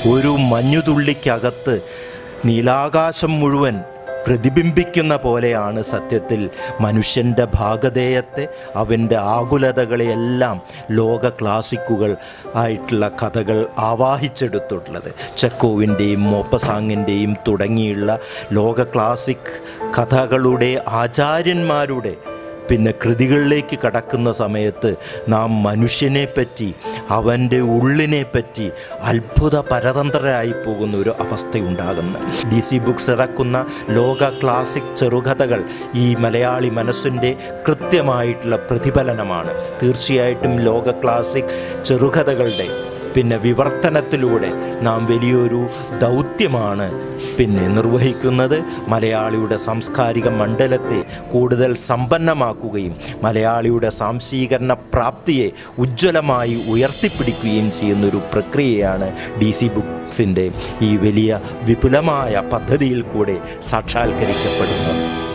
ഒരു മഞ്ഞുതുള്ളിക്കകത്ത് നീലാകാശം മുഴുവൻ പ്രതിബിംബിക്കുന്ന പോലെയാണ് സത്യത്തിൽ മനുഷ്യൻ്റെ ഭാഗധേയത്തെ അവൻ്റെ ആകുലതകളെയെല്ലാം ലോക ക്ലാസിക്കുകൾ ആയിട്ടുള്ള കഥകൾ ആവാഹിച്ചെടുത്തിട്ടുള്ളത് ചെക്കോവിൻ്റെയും മോപ്പസാങ്ങിൻ്റെയും തുടങ്ങിയുള്ള ലോക ക്ലാസിക് കഥകളുടെ ആചാര്യന്മാരുടെ പിന്നെ കൃതികളിലേക്ക് കടക്കുന്ന സമയത്ത് നാം മനുഷ്യനെ പറ്റി അവൻ്റെ ഉള്ളിനെ പറ്റി അത്ഭുത പരതന്ത്രരായി പോകുന്ന ഒരു അവസ്ഥയുണ്ടാകുന്നു ഡി സി ബുക്സ് ഇറക്കുന്ന ലോക ക്ലാസിക് ചെറുകഥകൾ ഈ മലയാളി മനസ്സിൻ്റെ കൃത്യമായിട്ടുള്ള പ്രതിഫലനമാണ് തീർച്ചയായിട്ടും ലോക ക്ലാസിക് ചെറുകഥകളുടെ പിന്നെ വിവർത്തനത്തിലൂടെ നാം വലിയൊരു ദൗത്യമാണ് പിന്നെ നിർവഹിക്കുന്നത് മലയാളിയുടെ സാംസ്കാരിക മണ്ഡലത്തെ കൂടുതൽ സമ്പന്നമാക്കുകയും മലയാളിയുടെ സാംശീകരണ പ്രാപ്തിയെ ഉജ്ജ്വലമായി ഉയർത്തിപ്പിടിക്കുകയും ചെയ്യുന്നൊരു പ്രക്രിയയാണ് ഡി സി ബുക്സിൻ്റെ ഈ വലിയ വിപുലമായ പദ്ധതിയിൽ കൂടെ സാക്ഷാത്കരിക്കപ്പെടുന്നത്